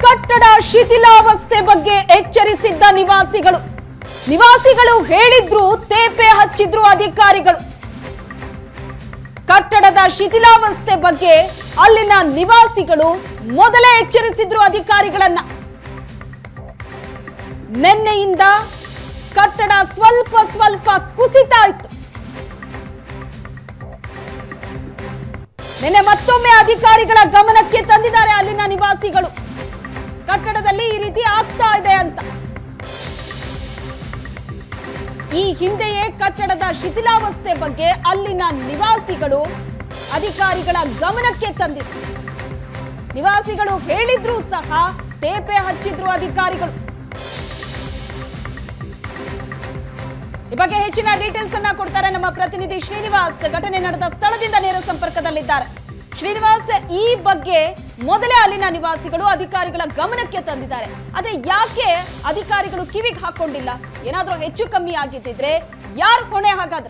ಕಟ್ಟಡ ಶಿಥಿಲಾವಸ್ಥೆ ಬಗ್ಗೆ ಎಚ್ಚರಿಸಿದ್ದ ನಿವಾಸಿಗಳು ನಿವಾಸಿಗಳು ಹೇಳಿದ್ರು ತೇಪೆ ಹಚ್ಚಿದ್ರು ಅಧಿಕಾರಿಗಳು ಕಟ್ಟಡದ ಶಿಥಿಲಾವಸ್ಥೆ ಬಗ್ಗೆ ಅಲ್ಲಿನ ನಿವಾಸಿಗಳು ಮೊದಲೇ ಎಚ್ಚರಿಸಿದ್ರು ಅಧಿಕಾರಿಗಳನ್ನ ನಿನ್ನೆಯಿಂದ ಕಟ್ಟಡ ಸ್ವಲ್ಪ ಸ್ವಲ್ಪ ಕುಸಿತಾ ಇತ್ತು ನಿನ್ನೆ ಮತ್ತೊಮ್ಮೆ ಅಧಿಕಾರಿಗಳ ಗಮನಕ್ಕೆ ತಂದಿದ್ದಾರೆ ಅಲ್ಲಿನ ನಿವಾಸಿಗಳು ಕಟ್ಟಡದಲ್ಲಿ ಈ ರೀತಿ ಆಗ್ತಾ ಇದೆ ಅಂತ ಈ ಹಿಂದೆಯೇ ಕಟ್ಟಡದ ಶಿಥಿಲಾವಸ್ಥೆ ಬಗ್ಗೆ ಅಲ್ಲಿನ ನಿವಾಸಿಗಳು ಅಧಿಕಾರಿಗಳ ಗಮನಕ್ಕೆ ತಂದಿದ್ರು ನಿವಾಸಿಗಳು ಹೇಳಿದ್ರು ಸಹ ತೇಪೆ ಹಚ್ಚಿದ್ರು ಅಧಿಕಾರಿಗಳು ಈ ಬಗ್ಗೆ ಹೆಚ್ಚಿನ ಡೀಟೇಲ್ಸ್ ಅನ್ನ ಕೊಡ್ತಾರೆ ನಮ್ಮ ಪ್ರತಿನಿಧಿ ಶ್ರೀನಿವಾಸ್ ಘಟನೆ ನಡೆದ ಸ್ಥಳದಿಂದ ನೇರ ಸಂಪರ್ಕದಲ್ಲಿದ್ದಾರೆ ಶ್ರೀನಿವಾಸ್ ಈ ಬಗ್ಗೆ ಮೊದಲೇ ಅಲ್ಲಿನ ನಿವಾಸಿಗಳು ಅಧಿಕಾರಿಗಳ ಗಮನಕ್ಕೆ ತಂದಿದ್ದಾರೆ ಆದ್ರೆ ಯಾಕೆ ಅಧಿಕಾರಿಗಳು ಕಿವಿಗೆ ಹಾಕೊಂಡಿಲ್ಲ ಏನಾದ್ರೂ ಹೆಚ್ಚು ಕಮ್ಮಿ ಆಗಿದ್ದಿದ್ರೆ ಯಾರು ಹೊಣೆ ಹಾಗಾದ್ರೆ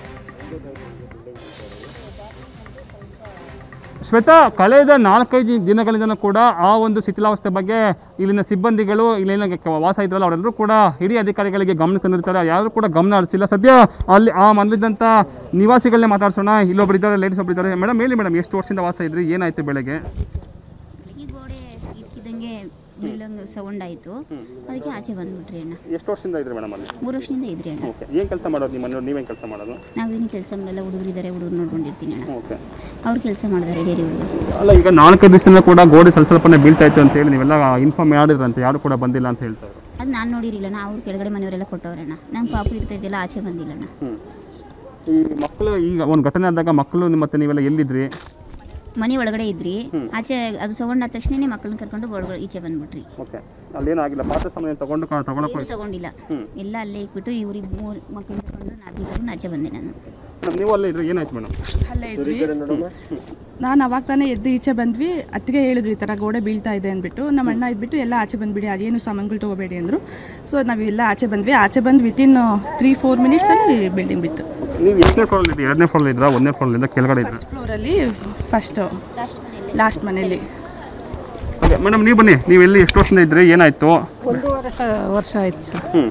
ಶ್ವೇತಾ ಕಳೆದ ನಾಲ್ಕೈದು ದಿನಗಳಿಂದ ಕೂಡ ಆ ಒಂದು ಶಿಥಿಲಾವಸ್ಥೆ ಬಗ್ಗೆ ಇಲ್ಲಿನ ಸಿಬ್ಬಂದಿಗಳು ಇಲ್ಲಿನ ಕ- ವಾಸ ಇದ್ರಲ್ಲ ಅವರೆಲ್ಲರೂ ಕೂಡ ಹಿರಿಯ ಅಧಿಕಾರಿಗಳಿಗೆ ಗಮನ ತಂದಿರ್ತಾರೆ ಯಾರು ಕೂಡ ಗಮನ ಹರಿಸಿಲ್ಲ ಸದ್ಯ ಅಲ್ಲಿ ಆ ಮನಲಿದ್ದಂಥ ನಿವಾಸಿಗಳನ್ನೇ ಮಾತಾಡ್ಸೋಣ ಇಲ್ಲೊಬ್ರು ಇದ್ದಾರೆ ಲೇಡೀಸ್ ಒಬ್ರು ಇದ್ದಾರೆ ಮೇಡಮ್ ಹೇಳಿ ಮೇಡಮ್ ಎಷ್ಟು ವರ್ಷದಿಂದ ವಾಸ ಇದ್ರಿ ಏನಾಯ್ತು ಬೆಳಗ್ಗೆ ಬೆಳಗ್ಗೆ ಗೋಡೆ ಇಕ್ಕಿದಂಗೆ ಬೀಳಂಗೆ ಸೌಂಡ್ ಆಯಿತು ಅದಕ್ಕೆ ಆಚೆ ಬಂದ್ಬಿಟ್ರಿ ಅಣ್ಣ ಎಷ್ಟು ವರ್ಷದಿಂದ ಇದ್ರಿ ಮೇಡಮ್ ಅಲ್ಲಿ ಮೂರು ವರ್ಷದಿಂದ ಇದ್ರಿ ಅಣ್ಣ ಓಕೆ ಏನು ಕೆಲಸ ಮಾಡೋದು ನಿಮ್ಮ ಮನೆಯವ್ರು ನೀವೇನು ಕೆಲಸ ಮಾಡೋದು ನಾವೇನು ಕೆಲಸ ಮಾಡಲ್ಲ ಹುಡುಗರಿದ್ದಾರೆ ಹುಡುಗರು ನೋಡ್ಕೊಂಡಿರ್ತೀನಿ ಅಣ್ಣ ಓಕೆ ಅವ್ರು ಕೆಲಸ ಮಾಡಿದಾರೆ ಡೇರಿ ಹುಡುಗರು ಅಲ್ಲ ಈಗ ನಾಲ್ಕೈದು ದಿವಸದಿಂದ ಕೂಡ ಗೋಡೆ ಸ್ವಲ್ಪ ಸ್ವಲ್ಪನೇ ಬೀಳ್ತಾ ಇತ್ತು ಅಂತ ಹೇಳಿ ನೀವೆಲ್ಲ ಇನ್ಫಾರ್ಮ್ ಮಾಡಿದ್ರಂತೆ ಯಾರು ಕೂಡ ಬಂದಿಲ್ಲ ಅಂತ ಹೇಳ್ತಾರೆ ಅದು ನಾನು ನೋಡಿರಿಲ್ಲಣ್ಣ ಅವ್ರು ಕೆಳಗಡೆ ಮನೆಯವರೆಲ್ಲ ಕೊಟ್ಟವ್ರಣ್ಣ ನಂಗೆ ಪಾಪು ಇರ್ತೈತಿಲ್ಲ ಆಚೆ ಬಂದಿಲ್ಲಣ್ಣ ಹ್ಞೂ ಈ ಮಕ್ಕಳು ಈಗ ಒಂದು ಘಟನೆ ಆದಾಗ ಮಕ್ಕಳು ಮತ್ತೆ ನೀವೆಲ್ಲ ಎಲ್ಲಿದ್ರಿ ಮನೆ ಒಳಗಡೆ ಇದ್ರಿ ಆಚೆ ಅದು ಸೌಂಡ್ ಆದ ತಕ್ಷಣನೇ ಮಕ್ಕಳನ್ನ ಕರ್ಕೊಂಡು ಒಳಗಡೆ ಈಚೆ ಬಂದ್ಬಿಟ್ರಿ ಓಕೆ ಅಲ್ಲೇನೂ ಆಗಿಲ್ಲ ಪಾತ್ರ ಸಮಯ ತಗೊಂಡು ತಗೊಳಕ್ಕೆ ಏನು ತಗೊಂಡಿಲ್ಲ ಎಲ್ಲ ಅಲ್ಲೇ ಇಟ್ಬಿಟ್ಟು ಇವ್ರಿಗೆ ಮೂರು ಮಕ್ಕಳನ್ನ ಕರ್ಕೊಂಡು ನಾಲ್ಕು ಆಚೆ ಬಂದೆ ನಾನು ಮೇಡಮ್ ನೀವು ಅಲ್ಲೇ ಇದ್ರಿ ಏನಾಯ್ತು ಮೇಡಮ್ ಅಲ್ಲೇ ಇದ್ವಿ ನಾನು ಅವಾಗ ತಾನೇ ಎದ್ದು ಈಚೆ ಬಂದ್ವಿ ಅತ್ತಿಗೆ ಹೇಳಿದ್ರು ಈ ಥರ ಗೋಡೆ ಬೀಳ್ತಾ ಇದೆ ಅಂದ್ಬಿಟ್ಟು ನಮ್ಮ ಅಣ್ಣ ಇದ್ಬಿಟ್ಟು ಎಲ್ಲ ಆಚೆ ಬಂದ್ಬಿಡಿ ಅದೇನು ಸಾಮಾನುಗಳು ತೊಗೋಬೇಡಿ ಅಂದರು ಸೊ ನಾವೆಲ್ಲ ಆಚೆ ಬಂದ್ವಿ ಆಚೆ ಬಂದು ವಿತಿನ್ ತ್ರೀ ಫೋರ್ ಮಿನಿಟ್ಸಲ್ಲಿ ಬಿಲ್ಡಿಂಗ್ ಬಿತ್ತು ನೀವು ಎಷ್ಟನೇ ಫ್ಲೋರ್ ಇದ್ರಿ ಎರಡನೇ ಫ್ಲೋರ್ ಇದ್ರಾ ಒಂದನೇ ಫ್ಲೋರ್ ಇದ್ದ ಕೆಳಗಡೆ ಇದ್ರಿ ಫಸ್ಟ್ ಫ್ಲೋರಲ್ಲಿ ಫಸ್ಟು ಲಾಸ್ಟ್ ಮನೇಲಿ ಓಕೆ ಮೇಡಮ್ ನೀವು ಬನ್ನಿ ನೀವು ಎಲ್ಲಿ ಎಷ್ಟು ವರ್ಷದಿಂದ ಇದ್ರಿ ಏನಾಯ್ತು ಒಂದು ವರ್ಷ ವರ್ಷ ಆಯ್ತು ಸರ್ ಹ್ಞೂ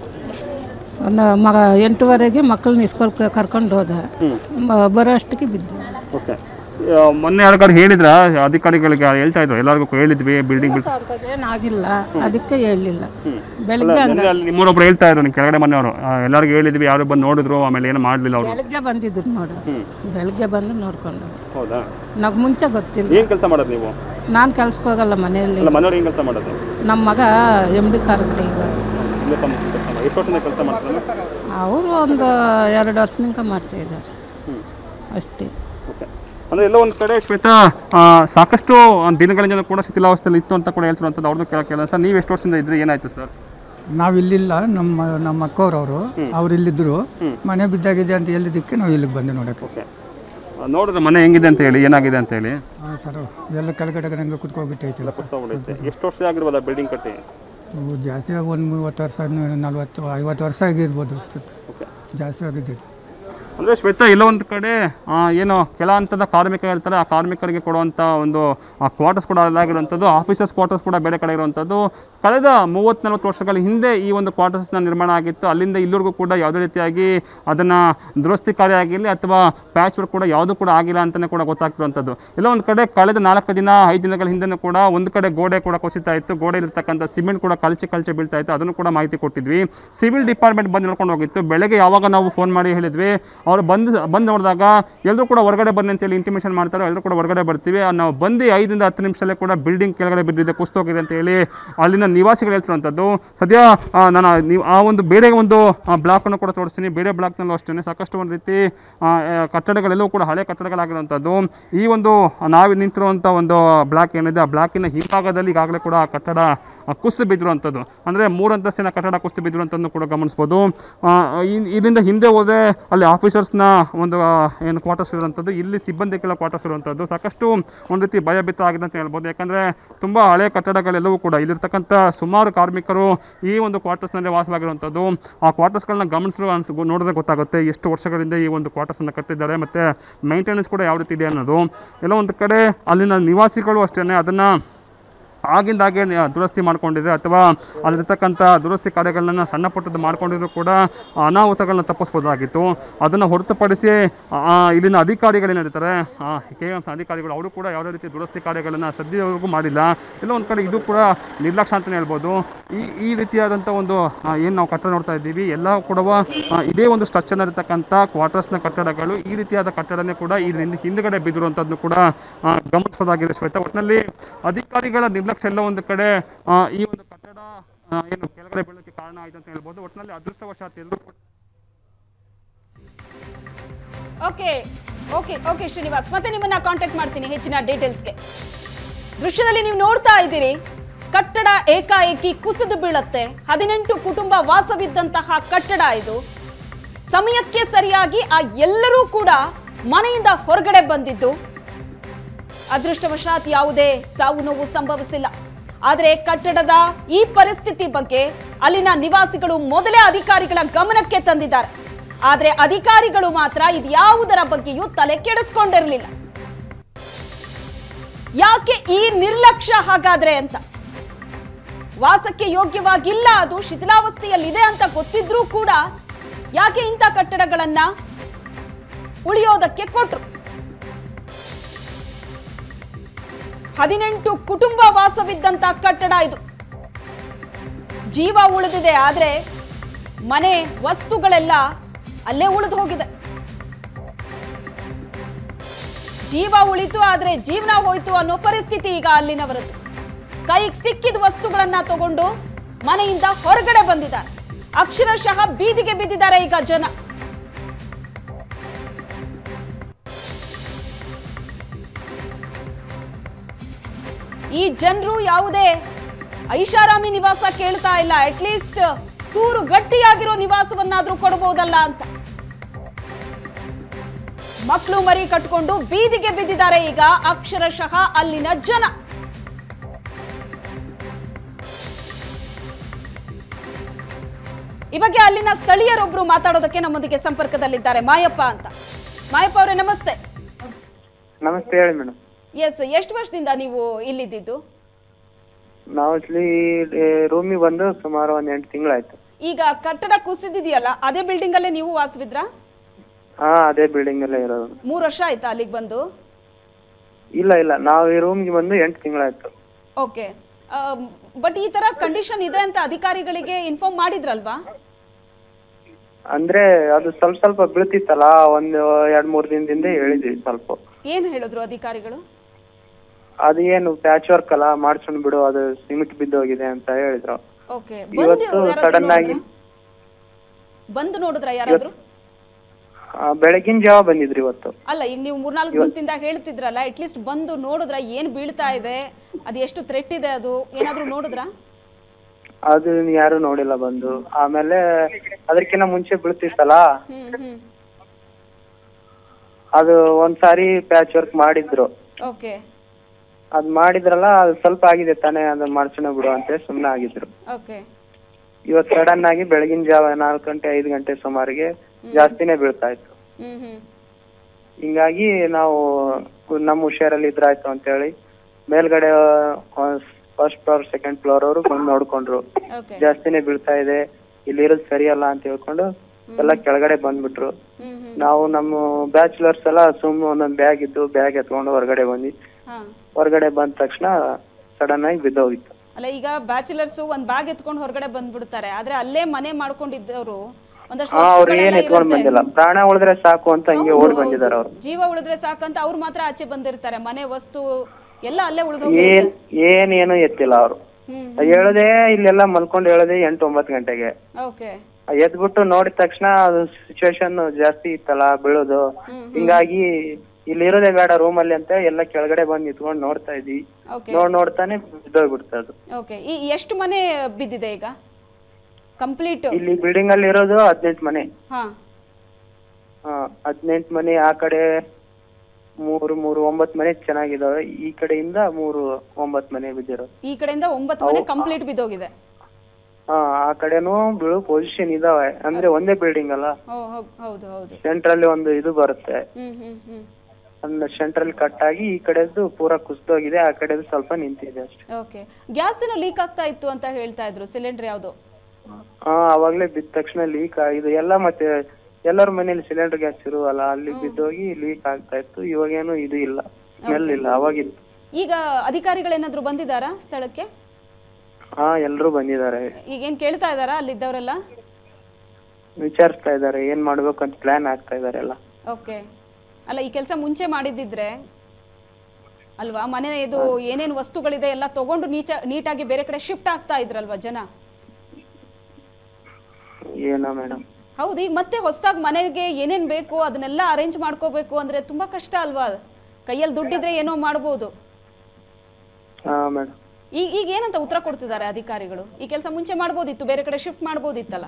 ಒಂದು ಮಗ ಎಂಟುವರೆಗೆ ಮಕ್ಕಳನ್ನ ಇಸ್ಕೊಲ್ ಕರ್ಕೊಂಡು ಹೋದ ಮ- ಬರೋ ಅಷ್ಟಕ್ಕೆ ಬಿದ್ದು ಓಕೆ ಮೊನ್ನೆ ಯಾರಿಗಾರು ಹೇಳಿದ್ರ ಅಧಿಕಾರಿಗಳಿಗೆ ಹೇಳ್ತಾ ಇದ್ರು ಎಲ್ಲರಿಗೂ ಹೇಳಿದ್ವಿ ಬಿಲ್ಡಿಂಗ್ ಬಿಲ್ ಅಂಥದ್ದೇನು ಆಗಿಲ್ಲ ಅದಕ್ಕೆ ಹೇಳಲಿಲ್ಲ ಬೆಳಗ್ಗೆ ಹಂಗ ಮೊನ್ನೆ ಅಲ್ಲಿ ನಿಮ್ಮೂರೊಬ್ರು ಹೇಳ್ತಾ ಇದ್ರು ನೀವು ಕೆಳಗಡೆ ಮನೆಯವರು ಎಲ್ಲರಿಗೂ ಹೇಳಿದ್ವಿ ಯಾರು ಬಂದು ನೋಡಿದ್ರು ಆಮೇಲೆ ಏನು ಮಾಡಲಿಲ್ಲ ಅವರು ಬೆಳಗ್ಗೆ ಬಂದಿದ್ರು ನೋಡು ಬೆಳಗ್ಗೆ ಬಂದು ನೋಡ್ಕೊಂಡು ಹೌದಾ నాకు ಮುಂಚೆ ಗೊತ್ತಿಲ್ಲ ಏನು ಕೆಲಸ ಮಾಡೋದು ನೀವು ನಾನು ಕೆಲ್ಸಕ್ಕೆ ಹೋಗಲ್ಲ ಮನೆಯಲ್ಲಿ ಅಲ್ಲ ಮನೆಯವ್ರು ಏನು ಕೆಲಸ ಮಾಡೋದು ನಮ್ಮ ಮಗ ಎಮ್ ಡಿ ಕಾರ್ಡ್ ಇಲ್ಲೇ ತಮ್ಮ ಕೆಲಸ ಮಾಡಿ ಎಷ್ಟು ವರ್ಷದಿಂದ ಕೆಲಸ ಮಾಡ್ತಾರೆ ಅವರು ಒಂದು ಎರಡು ವರ್ಷನಿಂದ ಮಾಡ್ತಾ ಇದ್ದಾರೆ ಅಷ್ಟೇ ಓಕೆ ಅಂದರೆ ಎಲ್ಲ ಒಂದು ಕಡೆ ಶ್ವೇತಾ ಆ, ಸಾಕಷ್ಟು ದಿನಗಳಿಂದ ಕೂಡ ಶಿಥಿಲಾವಸ್ಥೆಯಲ್ಲಿ ಇತ್ತು ಅಂತ ಕೂಡ ಹೇಳ್ತಿರುವಂಥದ್ದು ಅವ್ರದ್ದು ಕೇಳ ಕೇಳ ಸರ್ ನೀವು ಎಷ್ಟು ವರ್ಷದಿಂದ ಇದ್ರಿ ಏನಾಯ್ತು ಸರ್ ನಾವು ಇಲ್ಲಿಲ್ಲ ನಮ್ಮ ನಮ್ಮ ಅಕ್ಕವ್ರವರು ಅವ್ರು ಇಲ್ಲಿದ್ದರು ಮನೆ ಬಿದ್ದಾಗಿದೆ ಅಂತ ಹೇಳಿದ್ದಕ್ಕೆ ನಾವು ಇಲ್ಲಿಗೆ ಬಂದೆ ನೋಡೋಕ್ಕೆ ಓಕೆ ನೋಡಿದ್ರೆ ಮನೆ ಹೆಂಗಿದೆ ಅಂತ ಹೇಳಿ ಏನಾಗಿದೆ ಅಂತ ಹೇಳಿ ಹಾಂ ಸರ್ ಎಲ್ಲ ಕೆಳಗಡೆ ನಂಗೆ ಕುತ್ಕೊಬಿಟ್ಟೈತೆ ಸರ್ ತಗೊಂಡೈತೆ ಎಷ್ಟು ವರ್ಷ ಆಗಿರ್ಬೋದಾ ಬಿಲ್ಡಿಂಗ್ ಕಟ್ಟಿ ಇವು ಜಾಸ್ತಿ ಆಗಿ ಒಂದು ಮೂವತ್ತು ವರ್ಷ ನಲ್ವತ್ತು ಐವತ್ತು ವರ್ಷ ಆಗಿರ್ಬೋದು ಅಷ್ಟೊತ್ತು ಓಕೆ ಜಾಸ್ತಿ ಆಗಿದೆ ಅಂದರೆ ಶ್ವೇತಾ ಎಲ್ಲೋ ಒಂದು ಕಡೆ ಆ, ಏನು ಕೆಲ ಹಂತದ ಕಾರ್ಮಿಕರು ಇರ್ತಾರೆ ಆ ಕಾರ್ಮಿಕರಿಗೆ ಕೊಡುವಂಥ ಒಂದು ಕ್ವಾರ್ಟರ್ಸ್ ಕೂಡ ಅಲ್ಲಾಗಿರುವಂಥದ್ದು ಆಫೀಸರ್ಸ್ ಕ್ವಾರ್ಟರ್ಸ್ ಕೂಡ ಬೇರೆ ಕಡೆ ಇರುವಂಥದ್ದು ಕಳೆದ ಮೂವತ್ತು ನಲವತ್ತು ವರ್ಷಗಳ ಹಿಂದೆ ಈ ಒಂದು ಕ್ವಾರ್ಟರ್ಸ್ನ ನಿರ್ಮಾಣ ಆಗಿತ್ತು ಅಲ್ಲಿಂದ ಇಲ್ಲಿವರೆಗೂ ಕೂಡ ಯಾವುದೇ ರೀತಿಯಾಗಿ ಅದನ್ನು ದುರಸ್ತಿ ಕಾರ್ಯ ಆಗಿರಲಿ ಅಥವಾ ಪ್ಯಾಚ್ ವರ್ಕ್ ಕೂಡ ಯಾವುದೂ ಕೂಡ ಆಗಿಲ್ಲ ಅಂತಲೇ ಕೂಡ ಗೊತ್ತಾಗ್ತಿರುವಂಥದ್ದು ಎಲ್ಲ ಒಂದು ಕಡೆ ಕಳೆದ ನಾಲ್ಕು ದಿನ ಐದು ದಿನಗಳ ಹಿಂದೆನೂ ಕೂಡ ಒಂದು ಕಡೆ ಗೋಡೆ ಕೂಡ ಕುಸಿತಾ ಇತ್ತು ಗೋಡೆಯಲ್ಲಿರ್ತಕ್ಕಂಥ ಸಿಮೆಂಟ್ ಕೂಡ ಕಳಚಿ ಕಳಚಿ ಬೀಳ್ತಾ ಇತ್ತು ಅದನ್ನು ಕೂಡ ಮಾಹಿತಿ ಕೊಟ್ಟಿದ್ವಿ ಸಿವಿಲ್ ಡಿಪಾರ್ಟ್ಮೆಂಟ್ ಬಂದು ನೋಡ್ಕೊಂಡು ಹೋಗಿತ್ತು ಬೆಳಗ್ಗೆ ಯಾವಾಗ ನಾವು ಫೋನ್ ಮಾಡಿ ಹೇಳಿದ್ವಿ ಅವರು ಬಂದು ಬಂದು ನೋಡಿದಾಗ ಎಲ್ಲರೂ ಕೂಡ ಹೊರಗಡೆ ಬನ್ನಿ ಅಂತೇಳಿ ಇಂಟಿಮೇಷನ್ ಮಾಡ್ತಾರೆ ಎಲ್ಲರೂ ಕೂಡ ಹೊರಗಡೆ ಬರ್ತೀವಿ ಆ ನಾವು ಬಂದು ಐದರಿಂದ ಹತ್ತು ನಿಮಿಷದಲ್ಲೇ ಕೂಡ ಬಿಲ್ಡಿಂಗ್ ಕೆಳಗಡೆ ಬಿದ್ದಿದೆ ಕುಸ್ತೋಗಿದೆ ಅಂತ ಹೇಳಿ ಅಲ್ಲಿನ ನಿವಾಸಿಗಳು ಹೇಳ್ತಿರುವಂಥದ್ದು ಸದ್ಯ ಆ, ನಾನು ನೀವು ಆ ಒಂದು ಬೇರೆ ಒಂದು ಬ್ಲಾಕನ್ನು ಕೂಡ ತೋರಿಸ್ತೀನಿ ಬೇರೆ ಬ್ಲಾಕ್ನಲ್ಲೂ ಅಷ್ಟೇ ಸಾಕಷ್ಟು ಒಂದು ರೀತಿ ಆ, ಆ, ಕಟ್ಟಡಗಳೆಲ್ಲವೂ ಕೂಡ ಹಳೆ ಕಟ್ಟಡಗಳಾಗಿರುವಂಥದ್ದು ಈ ಒಂದು ನಾವು ನಿಂತಿರುವಂಥ ಒಂದು ಬ್ಲಾಕ್ ಏನಿದೆ ಆ ಬ್ಲಾಕಿನ ಹಿಂಭಾಗದಲ್ಲಿ ಈಗಾಗಲೇ ಕೂಡ ಆ ಕಟ್ಟಡ ಆ, ಕುಸಿದು ಬಿದ್ದಿರುವಂಥದ್ದು ಅಂದರೆ ಮೂರಂತಸ್ತಿನ ಕಟ್ಟಡ ಕುಸಿದು ಬಿದ್ದಿರುವಂಥದ್ದು ಕೂಡ ಗಮನಿಸ್ಬೋದು ಆ, ಇನ್- ಇದರಿಂದ ಹಿಂದೆ ಹೋದರೆ ಅಲ್ಲಿ ಆಫೀಸರ್ಸ್ನ ಒಂದು ಆ, ಏನು ಕ್ವಾರ್ಟರ್ಸ್ ಇರುವಂಥದ್ದು ಇಲ್ಲಿ ಸಿಬ್ಬಂದಿಗಳ ಕ್ವಾರ್ಟರ್ಸ್ ಇರುವಂಥದ್ದು ಸಾಕಷ್ಟು ಒಂದು ರೀತಿ ಭಯಭೀತ ಆಗಿದೆ ಅಂತ ಹೇಳ್ಬೋದು ಯಾಕಂದರೆ ತುಂಬ ಹಳೆ ಕಟ್ಟಡಗಳೆಲ್ಲವೂ ಕೂಡ ಇಲ್ಲಿರ್ತಕ್ಕಂಥ ಸುಮಾರು ಕಾರ್ಮಿಕರು ಈ ಒಂದು ಕ್ವಾರ್ಟರ್ಸ್ನಲ್ಲಿ ವಾಸವಾಗಿರುವಂಥದ್ದು ಆ ಕ್ವಾರ್ಟರ್ಸ್ಗಳನ್ನ ಗಮನಿಸಲು ಅನ್ಸ್ ನೋಡಿದ್ರೆ ಗೊತ್ತಾಗುತ್ತೆ ಎಷ್ಟು ವರ್ಷಗಳಿಂದ ಈ ಒಂದು ಕ್ವಾರ್ಟರ್ಸನ್ನು ಕಟ್ಟಿದ್ದಾರೆ ಮತ್ತು ಮೈಂಟೆನೆನ್ಸ್ ಕೂಡ ಯಾವ ರೀತಿ ಇದೆ ಅನ್ನೋದು ಎಲ್ಲ ಒಂದು ಕಡೆ ಅಲ್ಲಿನ ನಿವಾಸಿಗಳು ಅಷ್ಟೇ ಅದನ್ನು ಆಗಿಂದಾಗೆ ನ- ದುರಸ್ತಿ ಮಾಡ್ಕೊಂಡಿದ್ರೆ ಅಥವಾ ಅಲ್ಲಿರ್ತಕ್ಕಂಥ ದುರಸ್ತಿ ಕಾರ್ಯಗಳನ್ನ ಸಣ್ಣ ಪುಟ್ಟದ್ದು ಮಾಡ್ಕೊಂಡಿದ್ರು ಕೂಡ ಅನಾಹುತಗಳನ್ನ ತಪ್ಪಿಸ್ಬೋದಾಗಿತ್ತು ಅದನ್ನು ಹೊರತುಪಡಿಸಿ ಆ, ಇಲ್ಲಿನ ಅಧಿಕಾರಿಗಳೇನಿರ್ತಾರೆ ಕೆ ಎಮ್ ಅಧಿಕಾರಿಗಳು ಅವರು ಕೂಡ ಯಾವುದೇ ರೀತಿ ದುರಸ್ತಿ ಕಾರ್ಯಗಳನ್ನು ಸದ್ಯವರೆಗೂ ಮಾಡಿಲ್ಲ ಎಲ್ಲ ಒಂದು ಕಡೆ ಇದು ಕೂಡ ನಿರ್ಲಕ್ಷ್ಯ ಅಂತಲೇ ಹೇಳ್ಬೋದು ಈ ಈ ರೀತಿಯಾದಂಥ ಒಂದು ಏನು ನಾವು ಕಟ್ಟಡ ನೋಡ್ತಾ ಇದ್ದೀವಿ ಎಲ್ಲ ಕೂಡ ಆ, ಇದೇ ಒಂದು ಸ್ಟ್ರಕ್ಚರ್ ಇರತಕ್ಕಂಥ ಕ್ವಾರ್ಟರ್ಸ್ನ ಕಟ್ಟಡಗಳು ಈ ರೀತಿಯಾದ ಕಟ್ಟಡನೇ ಕೂಡ ಈ ಹಿಂದ್- ಹಿಂದ್ಗಡೆ ಬಿದ್ದಿರುವಂಥದ್ದು ಕೂಡ ಆ, ಗಮನಿಸಬಹುದಾಗಿದೆ ಶ್ವೇತಾ ಒಟ್ಟಿನಲ್ಲಿ ಅಧಿಕಾರಿಗಳ ನಿರ್ಲಕ್ಷ್ಯ ಎಲ್ಲ ಒಂದು ಕಡೆ ಆ, ಈ ಒಂದು ಕಟ್ಟಡ ಆ, ಏನು ಕೆಳಗಡೆ ಬೀಳೋಕ್ಕೆ ಕಾರಣ ಆಯ್ತು ಅಂತ ಹೇಳ್ಬೋದು ಒಟ್ಟಿನಲ್ಲಿ ಅದೃಷ್ಟವಶಾತ್ ಎಲ್ಲರೂ ಕೂಡ ಓಕೆ ಓಕೆ ಓಕೆ ಶ್ರೀನಿವಾಸ್ ಮತ್ತೆ ನಿಮ್ಮನ್ನ ಕಾಂಟ್ಯಾಕ್ಟ್ ಮಾಡ್ತೀನಿ ಹೆಚ್ಚಿನ ಡೀಟೇಲ್ಸ್ಗೆ ದೃಶ್ಯದಲ್ಲಿ ನೀವು ನೋಡ್ತಾ ಇದ್ದೀರಿ ಕಟ್ಟಡ ಏಕಾಏಕಿ ಕುಸಿದು ಬೀಳತ್ತೆ ಹದಿನೆಂಟು ಕುಟುಂಬ ವಾಸವಿದ್ದಂತಹ ಕಟ್ಟಡ ಇದು ಸಮಯಕ್ಕೆ ಸರಿಯಾಗಿ ಆ ಎಲ್ಲರೂ ಕೂಡ ಮನೆಯಿಂದ ಹೊರಗಡೆ ಬಂದಿದ್ದು ಅದೃಷ್ಟವಶಾತ್ ಯಾವುದೇ ಸಾವು ನೋವು ಸಂಭವಿಸಿಲ್ಲ ಆದರೆ ಕಟ್ಟಡದ ಈ ಪರಿಸ್ಥಿತಿ ಬಗ್ಗೆ ಅಲ್ಲಿನ ನಿವಾಸಿಗಳು ಮೊದಲೇ ಅಧಿಕಾರಿಗಳ ಗಮನಕ್ಕೆ ತಂದಿದ್ದಾರೆ ಆದರೆ ಅಧಿಕಾರಿಗಳು ಮಾತ್ರ ಇದ್ಯಾವುದರ ಬಗ್ಗೆಯೂ ತಲೆ ಕೆಡಿಸ್ಕೊಂಡಿರಲಿಲ್ಲ ಯಾಕೆ ಈ ನಿರ್ಲಕ್ಷ್ಯ ಹಾಗಾದ್ರೆ ಅಂತ ವಾಸಕ್ಕೆ ಯೋಗ್ಯವಾಗಿಲ್ಲ ಅದು ಶಿಥಿಲಾವಸ್ಥೆಯಲ್ಲಿದೆ ಅಂತ ಗೊತ್ತಿದ್ರೂ ಕೂಡ ಯಾಕೆ ಇಂಥ ಕಟ್ಟಡಗಳನ್ನ ಉಳಿಯೋದಕ್ಕೆ ಕೊಟ್ರು ಹದಿನೆಂಟು ಕುಟುಂಬ ವಾಸವಿದ್ದಂತ ಕಟ್ಟಡ ಇದು ಜೀವ ಉಳಿದಿದೆ ಆದ್ರೆ ಮನೆ ವಸ್ತುಗಳೆಲ್ಲ ಅಲ್ಲೇ ಉಳಿದು ಹೋಗಿದೆ ಜೀವ ಉಳಿತು ಆದ್ರೆ ಜೀವನ ಹೋಯ್ತು ಅನ್ನೋ ಪರಿಸ್ಥಿತಿ ಈಗ ಅಲ್ಲಿನವರದ್ದು ಕೈಗೆ ಸಿಕ್ಕಿದ ವಸ್ತುಗಳನ್ನ ತಗೊಂಡು ಮನೆಯಿಂದ ಹೊರಗಡೆ ಬಂದಿದ್ದಾರೆ ಅಕ್ಷರಶಃ ಬೀದಿಗೆ ಬಿದ್ದಿದ್ದಾರೆ ಈಗ ಜನ ಈ ಜನರು ಯಾವುದೇ ಐಷಾರಾಮಿ ನಿವಾಸ ಕೇಳ್ತಾ ಇಲ್ಲ ಅಟ್ಲೀಸ್ಟ್ ಸೂರು ಗಟ್ಟಿಯಾಗಿರೋ ನಿವಾಸವನ್ನಾದ್ರೂ ಕೊಡಬಹುದಲ್ಲ ಅಂತ ಮಕ್ಕಳು ಮರಿ ಕಟ್ಕೊಂಡು ಬೀದಿಗೆ ಬಿದ್ದಿದ್ದಾರೆ ಈಗ ಅಕ್ಷರಶಃ ಅಲ್ಲಿನ ಜನ ಈ ಬಗ್ಗೆ ಅಲ್ಲಿನ ಸ್ಥಳೀಯರೊಬ್ರು ಮಾತಾಡೋದಕ್ಕೆ ನಮ್ಮೊಂದಿಗೆ ಸಂಪರ್ಕದಲ್ಲಿದ್ದಾರೆ ಮಾಯಪ್ಪ ಅಂತ ಮಾಯಪ್ಪ ಅವರೇ ನಮಸ್ತೆ ನಮಸ್ತೆ ಹೇಳಿ ಮೇಡಮ್ ಎಸ್ ಎಷ್ಟು ವರ್ಷದಿಂದ ನೀವು ಇಲ್ಲಿದ್ದು ನಾವು ಇಲ್ಲಿ ರೂಮಿಗೆ ಬಂದು ಸುಮಾರು ಒಂದ್ ಎಂಟು ತಿಂಗಳಾಯ್ತು ಈಗ ಕಟ್ಟಡ ಕುಸಿದಿದೆಯಲ್ಲ ಅದೇ ಬಿಲ್ಡಿಂಗ್ ಅಲ್ಲೇ ನೀವು ವಾಸವಿದ್ರಾ ಹಾ ಅದೇ ಬಿಲ್ಡಿಂಗ್ ಅಲ್ಲೇ ಇರೋದು ಮೂರು ವರ್ಷ ಆಯ್ತಾ ಅಲ್ಲಿಗೆ ಬಂದು ಇಲ್ಲ ಇಲ್ಲ ನಾವು ಈ ರೂಮ್ಗೆ ಬಂದು ಎಂಟು ತಿಂಗಳಾಯ್ತು ಓಕೆ ಬಟ್ ಈ ತರ ಕಂಡೀಷನ್ ಇದೆ ಅಂತ ಅಧಿಕಾರಿಗಳಿಗೆ ಇನ್ಫಾರ್ಮ್ ಮಾಡಿದ್ರಲ್ವಾ ಅಂದ್ರೆ ಅದು ಸ್ವಲ್ಪ ಸ್ವಲ್ಪ ಬೀಳ್ತಿತ್ತಲ್ಲ ಒಂದು ಎರಡ್ ಮೂರ್ ದಿನದಿಂದ ಹೇಳಿದ್ವಿ ಸ್ವಲ್ಪ ಏನ್ ಹೇಳಿದ್ರು ಅಧಿಕಾರಿಗಳು ಅದು ಏನು ಪ್ಯಾಚ್ ವರ್ಕ್ ಅಲ್ಲ ಮಾಡ್ಸ್ಕೊಂಡ್ ಬಿಡು ಅದು ಸಿಮೆಂಟ್ ಬಿದ್ದೋಗಿದೆ ಅಂತ ಹೇಳಿದ್ರು ಓಕೆ ಇವತ್ತು ಬಂದು ಯಾರಾದ್ರೂ ಸಡನ್ ಆಗಿ ನೋಡಿದ್ರಾ? ಬಂದು ನೋಡಿದ್ರ ಯಾರಾದ್ರೂ ಆ, ಬೆಳಗಿನ ಜಾವ ಬಂದಿದ್ರಿ ಇವತ್ತು ಅಲ್ಲ ಈಗ ನೀವು ಮೂರ್ನಾಲ್ಕು ದಿವಸದಿಂದ ಹೇಳ್ತಿದ್ರಲ್ಲ ಅಟ್ಲೀಸ್ಟ್ ಬಂದು ನೋಡಿದ್ರ ಏನ್ ಬೀಳ್ತಾ ಇದೆ ಅದು ಎಷ್ಟು ಥ್ರೆಟ್ ಇದೆ ಅದು ಏನಾದ್ರೂ ನೋಡಿದ್ರಾ ಅದು ಯಾರು ನೋಡಿಲ್ಲ ಬಂದು ಆಮೇಲೆ ಅದಕ್ಕಿಂತ ಮುಂಚೆ ಬೀಳ್ತಿತ್ತಲ್ಲ ಹ್ಮ್ ಹ್ಮ್ ಅದು ಒಂದ್ಸಾರಿ ಪ್ಯಾಚ್ ವರ್ಕ್ ಮಾಡಿದ್ರು ಓಕೆ ಅದ್ ಮಾಡಿದ್ರಲ್ಲ ಅದು ಸ್ವಲ್ಪ ಆಗಿದೆ ತಾನೇ ಅದನ್ನ ಮಾಡ್ಸೋಣ ಬಿಡು ಅಂತ ಸುಮ್ನೆ ಆಗಿದ್ರು ಓಕೆ ಇವತ್ ಸಡನ್ ಆಗಿ ಬೆಳಗಿನ ಜಾವ ನಾಲ್ಕು ಗಂಟೆ ಐದು ಗಂಟೆ ಸುಮಾರಿಗೆ ಜಾಸ್ತಿನೇ ಬೀಳ್ತಾ ಇತ್ತು ಹ್ಮ್ ಹ್ಮ್ ಹಿಂಗಾಗಿ ನಾವು ನಮ್ಮ ಹುಷಾರಲ್ಲಿ ಇದ್ರಾಯ್ತು ಅಂತ ಹೇಳಿ ಮೇಲ್ಗಡೆ ಫಸ್ಟ್ ಫ್ಲೋರ್ ಸೆಕೆಂಡ್ ಫ್ಲೋರ್ ಅವರು ಬಂದು ನೋಡ್ಕೊಂಡ್ರು ಓಕೆ ಜಾಸ್ತಿನೇ ಬೀಳ್ತಾ ಇದೆ ಇಲ್ಲಿರೋದು ಸರಿಯಲ್ಲ ಅಂತ ಹೇಳ್ಕೊಂಡು ಎಲ್ಲ ಕೆಳಗಡೆ ಬಂದ್ಬಿಟ್ರು ಹ್ಮ್ ಹ್ಮ್ ನಾವು ನಮ್ಮ ಬ್ಯಾಚುಲರ್ಸ್ ಎಲ್ಲ ಸುಮ್ಮನೆ ಒಂದೊಂದ್ ಬ್ಯಾಗ್ ಇದ್ದು ಬ್ಯಾಗ್ ಎತ್ಕೊಂಡು ಹೊರಗಡೆ ಬಂದ್ವಿ ಹಾ ಹೊರಗಡೆ ಬಂದ ತಕ್ಷಣ ಸಡನ್ ಆಗಿ ಬಿದ್ದೋಗಿತ್ತು ಅಲ್ಲ ಈಗ ಬ್ಯಾಚುಲರ್ಸ್ ಒಂದ್ ಬ್ಯಾಗ್ ಎತ್ಕೊಂಡು ಹೊರಗಡೆ ಬಂದ್ಬಿಡ್ತಾರೆ ಆದ್ರೆ ಅಲ್ಲೇ ಮನೆ ಮಾಡ್ಕೊಂಡಿದ್ದವರು ಒಂದಷ್ಟು ಹಾ ಅವ್ರು ಏನ್ ವಸ್ತುಗಳೆಲ್ಲ ಎತ್ಕೊಂಡ್ ಇರುತ್ತೆ. ಬಂದಿಲ್ಲ ಪ್ರಾಣ ಉಳಿದ್ರೆ ಸಾಕು ಅಂತ ಹಂಗೆ ಹೌದು, ಓಡ್ ಹೌದು. ಬಂದಿದ್ದಾರೆ ಅವ್ರು ಜೀವ ಉಳಿದ್ರೆ ಸಾಕಂತ ಅವ್ರು ಮಾತ್ರ ಆಚೆ ಬಂದಿರ್ತಾರೆ ಮನೆ ವಸ್ತು ಎಲ್ಲ ಅಲ್ಲೇ ಏನ್ ಉಳಿದೋಗಿರುತ್ತೆ ಏನ್ ಏನು ಎತ್ತಿಲ್ಲ ಅವ್ರು ಹ್ಮ್ ಹೇಳದೆ ಇಲ್ಲೆಲ್ಲ ಮಲ್ಕೊಂಡು ಹೇಳದೆ ಎಂಟು ಒಂಬತ್ತು ಗಂಟೆಗೆ ಓಕೆ ಎದ್ಬಿಟ್ಟು ನೋಡಿದ ತಕ್ಷಣ ಅದು ಸಿಚುವೇಶನ್ ಜಾಸ್ತಿ ಇತ್ತಲ್ಲ ಬೀಳೋದು ಹಿಂಗಾಗಿ ಇಲ್ಲಿ ಇರೋದೇ ಬೇಡ ರೂಮ್ ಅಲ್ಲಿ ಅಂತ ಎಲ್ಲ ಕೆಳಗಡೆ ಬಂದ್ ನಿಂತ್ಕೊಂಡು ನೋಡ್ತಾ ಇದ್ವಿ ಓಕೆ ನೋಡ್ ನೋಡ್ತಾನೆ ಬಿದ್ದೋಗ್ಬಿಡ್ತು ಅದು ಓಕೆ ಈ ಎಷ್ಟು ಮನೆ ಬಿದ್ದಿದೆ ಈಗ ಕಂಪ್ಲೀಟ್ ಇಲ್ಲಿ ಬಿಲ್ಡಿಂಗ್ ಅಲ್ಲಿ ಇರೋದು ಹದಿನೆಂಟು ಮನೆ ಹಾ ಹದಿನೆಂಟು ಮನೆ ಆ ಕಡೆ ಮೂರು ಮೂರು ಒಂಬತ್ತು ಮನೆ ಚೆನ್ನಾಗಿದಾವೆ ಈ ಕಡೆಯಿಂದ ಮೂರು ಒಂಬತ್ತು ಮನೆ ಬಿದ್ದಿರೋ ಈ ಕಡೆಯಿಂದ ಒಂಬತ್ತು ಮನೆ ಕಂಪ್ಲೀಟ್ ಬಿದ್ದೋಗಿದೆ ಹಾ ಆ ಕಡೆನೂ ಬೀಳೋ ಪೊಸಿಷನ್ ಇದಾವೆ ಅಂದ್ರೆ ಒಂದೇ ಬಿಲ್ಡಿಂಗ್ ಅಲ್ಲ ಓ ಹೌ- ಹೌದು ಹೌದು ಸೆಂಟ್ರಲ್ಲಿ ಒಂದು ಇದು ಬರುತ್ತೆ ಹ್ಮ್ ಹ್ಮ್ ಹ್ಮ್ ಸೆಂಟ್ರಲ್ ಕಟ್ ಆಗಿ ಈ ಕಡೆದು ಪೂರಾ ಕುಸ್ದೋಗಿದೆ ಆ ಕಡೆದು ಸ್ವಲ್ಪ ನಿಂತಿದೆ ಅಷ್ಟೇ ಓಕೆ ಗ್ಯಾಸ್ ಏನೋ ಲೀಕ್ ಆಗ್ತಾ ಇತ್ತು ಅಂತ ಹೇಳ್ತಾ ಇದ್ರು ಸಿಲಿಂಡರ್ ಯಾವುದು ಹಾ ಅವಾಗ್ಲೇ ಬಿದ್ದ ತಕ್ಷಣ ಲೀಕ್ ಇದು ಎಲ್ಲ ಮತ್ತೆ ಎಲ್ಲರ ಮನೇಲಿ ಸಿಲಿಂಡರ್ ಗ್ಯಾಸ್ ಇರುವಲ್ಲ ಅಲ್ಲಿ ಬಿದ್ದೋಗಿ ಲೀಕ್ ಆಗ್ತಾ ಇತ್ತು ಇವಾಗೇನು ಇದು ಇಲ್ಲ ಸ್ಮೆಲ್ ಇಲ್ಲ ಅವಾಗಿತ್ತು ಈಗ ಅಧಿಕಾರಿಗಳೇನಾದ್ರೂ ಬಂದಿದ್ದಾರಾ ಸ್ಥಳಕ್ಕೆ ಹಾ ಎಲ್ರು ಬಂದಿದ್ದಾರೆ ಈಗ ಏನ್ ಕೇಳ್ತಾ ಇದ್ದಾರಾ ಅಲ್ಲಿದ್ದವರೆಲ್ಲ ವಿಚಾರಿಸ್ತಾ ಇದ್ದಾರೆ ಏನ್ ಮಾಡ್ಬೇಕು ಅಂತ ಪ್ಲಾನ್ ಆಗ್ತಾ ಇದಾರೆ ಎಲ್ಲ ಓಕೆ ಅಲ್ಲ ಈ ಕೆಲಸ ಮುಂಚೆ ಮಾಡಿದ್ದಿದ್ರೆ ಅಲ್ವಾ ಮನೆ ಇದು ಏನೇನು ವಸ್ತುಗಳಿದೆ ಎಲ್ಲ ತಗೊಂಡು ನೀಚ ನೀಟಾಗಿ ಬೇರೆ ಕಡೆ ಶಿಫ್ಟ್ ಆಗ್ತಾ ಇದ್ರಲ್ವಾ ಜನ ಏನೋ ಮೇಡಮ್ ಹೌದು ಈಗ ಮತ್ತೆ ಹೊಸದಾಗಿ ಮನೆಗೆ ಏನೇನ್ ಬೇಕು ಅದನ್ನೆಲ್ಲ ಅರೇಂಜ್ ಮಾಡ್ಕೋಬೇಕು ಅಂದ್ರೆ ತುಂಬಾ ಕಷ್ಟ ಅಲ್ವಾ ಕೈಯಲ್ಲಿ ದುಡ್ಡಿದ್ರೆ ಏನೋ ಮಾಡ್ಬೋದು ಹಾ ಮೇಡಮ್ ಈಗ ಈಗ ಏನಂತ ಉತ್ತರ ಕೊಡ್ತಿದ್ದಾರೆ ಅಧಿಕಾರಿಗಳು ಈ ಕೆಲಸ ಮುಂಚೆ ಮಾಡ್ಬೋದಿತ್ತು ಬೇರೆ ಕಡೆ ಶಿಫ್ಟ್ ಮಾಡ್ಬೋದಿತ್ತಲ್ಲ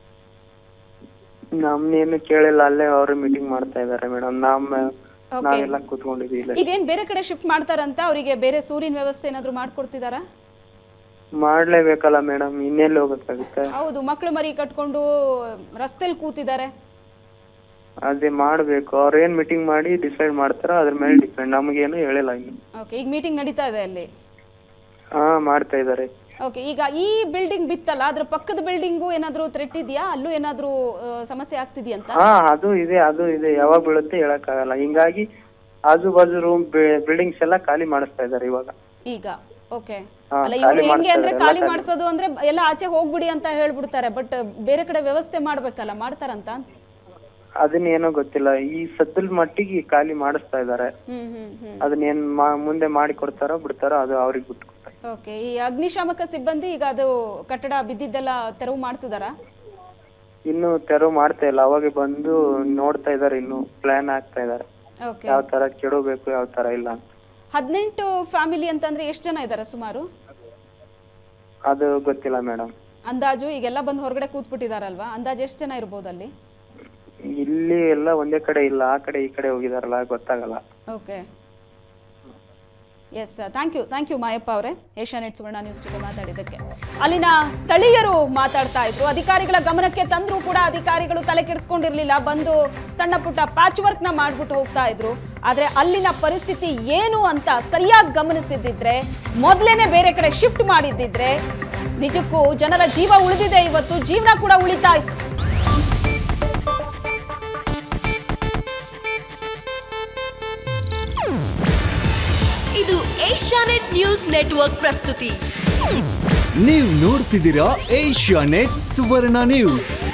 ನಮ್ನೇನು ಕೇಳಿಲ್ಲ ಅಲ್ಲೇ ಅವ್ರು ಮೀಟಿಂಗ್ ಮಾಡ್ತಾ ಇದಾರೆ ಮೇಡಮ್ ನಮ್ ನಾವೆಲ್ಲ ಕೂತ್ಕೊಂಡಿದೀವಿ ಇಲ್ಲ ಈಗ ಏನ್ ಬೇರೆ ಕಡೆ ಶಿಫ್ಟ್ ಮಾಡ್ತಾರಂತ ಅವರಿಗೆ ಬೇರೆ ಸೂರಿನ ವ್ಯವಸ್ಥೆ ಏನಾದ್ರು ಮಾಡ್ಕೊಡ್ತಿದಾರಾ ಮಾಡ್ಲೇಬೇಕಲ್ಲ ಮೇಡಮ್ ಇನ್ನೆಲ್ಲಿ ಹೋಗಕ್ಕಾಗುತ್ತೆ ಹೌದು ಮಕ್ಳು ಮರಿ ಕಟ್ಕೊಂಡು ರಸ್ತೆಲಿ ಕೂತಿದ್ದಾರೆ ಅದೇ ಮಾಡ್ಬೇಕು ಅವ್ರ ಏನ್ ಮೀಟಿಂಗ್ ಮಾಡಿ ಡಿಸೈಡ್ ಮಾಡ್ತಾರೋ ಅದ್ರ ಮೇಲೆ ಡಿಪೆಂಡ್ ನಮಗೇನು ಹೇಳಿಲ್ಲ ಇನ್ನು ಓಕೆ ಈಗ ಮೀಟಿಂಗ್ ನಡೀತಾ ಇದೆ ಅಲ್ಲಿ ಹಾ ಮಾಡ್ತಾ ಇದಾರೆ ಓಕೆ ಈಗ ಈ ಬಿಲ್ಡಿಂಗ್ ಬಿತ್ತಲ್ಲ ಅದ್ರ ಪಕ್ಕದ ಬಿಲ್ಡಿಂಗು ಏನಾದ್ರೂ ಥ್ರೆಟ್ ಇದೆಯಾ ಅಲ್ಲೂ ಏನಾದ್ರೂ ಆ, ಸಮಸ್ಯೆ ಆಗ್ತಿದ್ಯಂತ ಹಾ ಅದು ಇದೆ ಅದು ಇದೆ ಯಾವಾಗ ಬೀಳುತ್ತೆ ಹೇಳಕ್ಕಾಗಲ್ಲ ಹಿಂಗಾಗಿ ಆಜು ಬಾಜು ರೂಮ್ ಬಿಲ್ಡಿಂಗ್ಸ್ ಎಲ್ಲ ಖಾಲಿ ಮಾಡಿಸ್ತಾ ಇದಾರೆ ಇವಾಗ ಈಗ ಓಕೆ ಹಾ, ಅಲ್ಲ ಖಾಲಿ ಇವರು ಹೆಂಗೆ ಮಾಡ್ತಾ ಅಂದ್ರೆ ಇದ್ದಾರೆ, ಖಾಲಿ ಎಲ್ಲ ಖಾಲಿ. ಮಾಡಿಸೋದು ಅಂದ್ರೆ ಎಲ್ಲ ಆಚೆ ಹೋಗ್ಬಿಡಿ ಅಂತ ಹೇಳ್ಬಿಡ್ತಾರೆ ಬಟ್ ಬೇರೆ ಕಡೆ ವ್ಯವಸ್ಥೆ ಮಾಡ್ಬೇಕಲ್ಲ ಮಾಡ್ತಾರಂತ ಅದನ್ನ ಏನೋ ಗೊತ್ತಿಲ್ಲ ಈ ಸದ್ದಲ್ ಮಟ್ಟಿಗೆ ಖಾಲಿ ಮಾಡಿಸ್ತಾ ಇದಾರೆ ಹ್ಮ್ ಹ್ಮ್ ಹ್ಮ್ ಅದನ್ನ ಏನ್ ಮಾ- ಮುಂದೆ ಮಾಡಿ ಕೊಡ್ತಾರೋ ಬಿಡ್ತಾರೋ ಅದು ಅವ್ರಿಗೆ ಬಿಟ್ಟು ಓಕೆ ಈ ಅಗ್ನಿಶಾಮಕ ಸಿಬ್ಬಂದಿ ಈಗ ಅದು ಕಟ್ಟಡ ಬಿದ್ದಿದ್ದೆಲ್ಲ ತೆರವು ಮಾಡ್ತಿದಾರಾ ಇನ್ನು ತೆರವು ಮಾಡ್ತಾ ಇಲ್ಲ ಅವಾಗ ಬಂದು ನೋಡ್ತಾ ಇದಾರೆ ಇನ್ನು ಪ್ಲಾನ್ ಆಗ್ತಾ ಇದಾರೆ ಓಕೆ ಯಾವ ತರ ಕೆಡಬೇಕು ಯಾವ ತರ ಇಲ್ಲ ಅಂತ ಹದಿನೆಂಟು ಫ್ಯಾಮಿಲಿ ಅಂತಂದ್ರೆ ಎಷ್ಟು ಜನ ಇದ್ದಾರೆ ಸುಮಾರು ಅದು ಗೊತ್ತಿಲ್ಲ ಮೇಡಮ್ ಅಂದಾಜು ಈಗೆಲ್ಲ ಬಂದು ಹೊರಗಡೆ ಕೂತ್ಬಿಟ್ಟಿದಾರಲ್ವಾ ಅಂದಾಜು ಎಷ್ಟು ಜನ ಇರ್ಬೋದು ಅಲ್ಲಿ ಇಲ್ಲಿ ಎಲ್ಲ ಒಂದೇ ಕಡೆ ಇಲ್ಲ ಆ ಕಡೆ ಈ ಕಡೆ ಹೋಗಿದಾರಲ್ಲ ಗೊತ್ತಾಗಲ್ಲ okay yes thank you thank you ಮಾಯಪ್ಪ ಅವರೇ ಏಷ್ಯಾನೆಟ್ ಸುವರ್ಣ ನ್ಯೂಸ್ ಜೊತೆ ಮಾತಾಡಿದ್ದಕ್ಕೆ ಅಲ್ಲಿನ ಸ್ಥಳೀಯರು ಮಾತಾಡ್ತಾ ಇದ್ರು ಅಧಿಕಾರಿಗಳ ಗಮನಕ್ಕೆ ತಂದರೂ ಕೂಡ ಅಧಿಕಾರಿಗಳು ತಲೆ ಕೆಡಿಸ್ಕೊಂಡಿರ್ಲಿಲ್ಲ ಬಂದು ಸಣ್ಣ ಪುಟ್ಟ ಪ್ಯಾಚ್ ವರ್ಕ್ನ ಮಾಡ್ಬಿಟ್ಟು ಹೋಗ್ತಾ ಇದ್ರು ಆದ್ರೆ ಅಲ್ಲಿನ ಪರಿಸ್ಥಿತಿ ಏನು ಅಂತ ಸರಿಯಾಗಿ ಗಮನಿಸಿದ್ದಿದ್ರೆ ಮೊದಲೇನೆ ಬೇರೆ ಕಡೆ ಶಿಫ್ಟ್ ಮಾಡಿದ್ದಿದ್ರೆ ನಿಜಕ್ಕೂ ಜನರ ಜೀವ ಉಳಿದಿದೆ ಇವತ್ತು ಜೀವನ ಕೂಡ ಉಳಿತಾ ಇತ್ತು ಇದು ಏಷ್ಯಾನೆಟ್ ನ್ಯೂಸ್ ನೆಟ್ವರ್ಕ್ ಪ್ರಸ್ತುತಿ ನೀವು ನೋಡ್ತಿದ್ದೀರಾ ಏಷ್ಯಾ ನೆಟ್ ಸುವರ್ಣ ನ್ಯೂಸ್